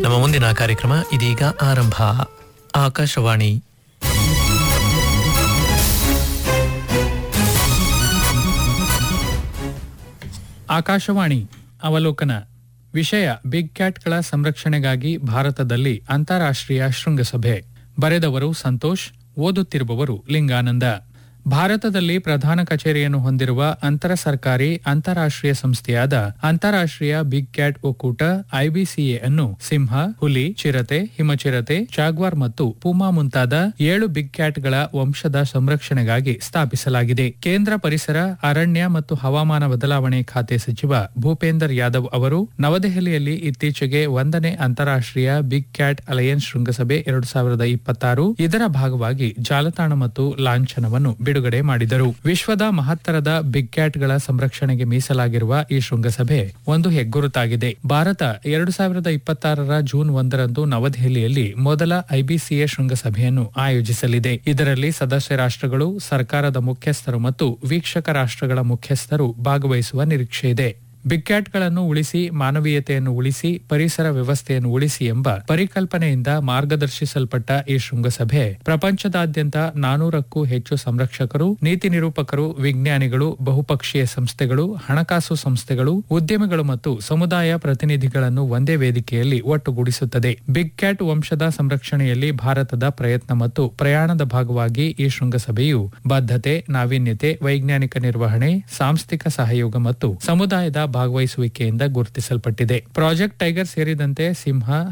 ನಮ್ಮ ಮುಂದಿನ ಕಾರ್ಯಕ್ರಮ ಇದೀಗ ಆರಂಭ ಆಕಾಶವಾಣಿ ಆಕಾಶವಾಣಿ ಅವಲೋಕನ ವಿಷಯ ಬಿಗ್ ಕ್ಯಾಟ್ಗಳ ಸಂರಕ್ಷಣೆಗಾಗಿ ಭಾರತದಲ್ಲಿ ಅಂತಾರಾಷ್ಟ್ರೀಯ ಶೃಂಗಸಭೆ ಬರೆದವರು ಸಂತೋಷ್ ಓದುತ್ತಿರುವವರು ಲಿಂಗಾನಂದ ಭಾರತದಲ್ಲಿ ಪ್ರಧಾನ ಕಚೇರಿಯನ್ನು ಹೊಂದಿರುವ ಅಂತರ ಸರ್ಕಾರಿ ಅಂತಾರಾಷ್ಟ್ರೀಯ ಸಂಸ್ಥೆಯಾದ ಅಂತಾರಾಷ್ಟ್ರೀಯ ಬಿಗ್ ಕ್ಯಾಟ್ ಒಕ್ಕೂಟ ಐಬಿಸಿಎ ಅನ್ನು ಸಿಂಹ ಹುಲಿ ಚಿರತೆ ಹಿಮಚಿರತೆ ಜಾಗ್ವಾರ್ ಮತ್ತು ಪೂಮಾ ಮುಂತಾದ ಏಳು ಬಿಗ್ ಕ್ಯಾಟ್ಗಳ ವಂಶದ ಸಂರಕ್ಷಣೆಗಾಗಿ ಸ್ಥಾಪಿಸಲಾಗಿದೆ ಕೇಂದ್ರ ಪರಿಸರ ಅರಣ್ಯ ಮತ್ತು ಹವಾಮಾನ ಬದಲಾವಣೆ ಖಾತೆ ಸಚಿವ ಭೂಪೇಂದರ್ ಯಾದವ್ ಅವರು ನವದೆಹಲಿಯಲ್ಲಿ ಇತ್ತೀಚೆಗೆ ಒಂದನೇ ಅಂತಾರಾಷ್ಟ್ರೀಯ ಬಿಗ್ ಕ್ಯಾಟ್ ಅಲಯನ್ಸ್ ಶೃಂಗಸಭೆ ಎರಡು ಸಾವಿರದ ಇಪ್ಪತ್ತಾರು ಇದರ ಭಾಗವಾಗಿ ಜಾಲತಾಣ ಮತ್ತು ಲಾಂಛನವನ್ನು ಬಿಡುಗಡೆ ಮಾಡಿದರು ವಿಶ್ವದ ಮಹತ್ತರದ ಬಿಗ್ ಕ್ಯಾಟ್ಗಳ ಸಂರಕ್ಷಣೆಗೆ ಮೀಸಲಾಗಿರುವ ಈ ಶೃಂಗಸಭೆ ಒಂದು ಹೆಗ್ಗುರುತಾಗಿದೆ ಭಾರತ ಎರಡು ಸಾವಿರದ ಇಪ್ಪತ್ತಾರರ ಜೂನ್ ಒಂದರಂದು ನವದೆಹಲಿಯಲ್ಲಿ ಮೊದಲ ಐಬಿಸಿಎ ಶೃಂಗಸಭೆಯನ್ನು ಆಯೋಜಿಸಲಿದೆ ಇದರಲ್ಲಿ ಸದಸ್ಯ ರಾಷ್ಟ್ರಗಳು ಸರ್ಕಾರದ ಮುಖ್ಯಸ್ಥರು ಮತ್ತು ವೀಕ್ಷಕ ರಾಷ್ಟ್ರಗಳ ಮುಖ್ಯಸ್ಥರು ಭಾಗವಹಿಸುವ ನಿರೀಕ್ಷೆಯಿದೆ ಬಿಗ್ ಕ್ಯಾಟ್ಗಳನ್ನು ಉಳಿಸಿ ಮಾನವೀಯತೆಯನ್ನು ಉಳಿಸಿ ಪರಿಸರ ವ್ಯವಸ್ಥೆಯನ್ನು ಉಳಿಸಿ ಎಂಬ ಪರಿಕಲ್ಪನೆಯಿಂದ ಮಾರ್ಗದರ್ಶಿಸಲ್ಪಟ್ಟ ಈ ಶೃಂಗಸಭೆ ಪ್ರಪಂಚದಾದ್ಯಂತ ನಾನೂರಕ್ಕೂ ಹೆಚ್ಚು ಸಂರಕ್ಷಕರು ನೀತಿ ನಿರೂಪಕರು ವಿಜ್ಞಾನಿಗಳು ಬಹುಪಕ್ಷೀಯ ಸಂಸ್ಥೆಗಳು ಹಣಕಾಸು ಸಂಸ್ಥೆಗಳು ಉದ್ಯಮಿಗಳು ಮತ್ತು ಸಮುದಾಯ ಪ್ರತಿನಿಧಿಗಳನ್ನು ಒಂದೇ ವೇದಿಕೆಯಲ್ಲಿ ಒಟ್ಟುಗೂಡಿಸುತ್ತದೆ ಬಿಗ್ ಕ್ಯಾಟ್ ವಂಶದ ಸಂರಕ್ಷಣೆಯಲ್ಲಿ ಭಾರತದ ಪ್ರಯತ್ನ ಮತ್ತು ಪ್ರಯಾಣದ ಭಾಗವಾಗಿ ಈ ಶೃಂಗಸಭೆಯು ಬದ್ಧತೆ ನಾವೀನ್ಯತೆ ವೈಜ್ಞಾನಿಕ ನಿರ್ವಹಣೆ ಸಾಂಸ್ಥಿಕ ಸಹಯೋಗ ಮತ್ತು ಸಮುದಾಯದ ಭಾಗವಹಿಸುವಿಕೆಯಿಂದ ಗುರುತಿಸಲ್ಪಟ್ಟಿದೆ ಪ್ರಾಜೆಕ್ಟ್ ಟೈಗರ್ ಸೇರಿದಂತೆ ಸಿಂಹ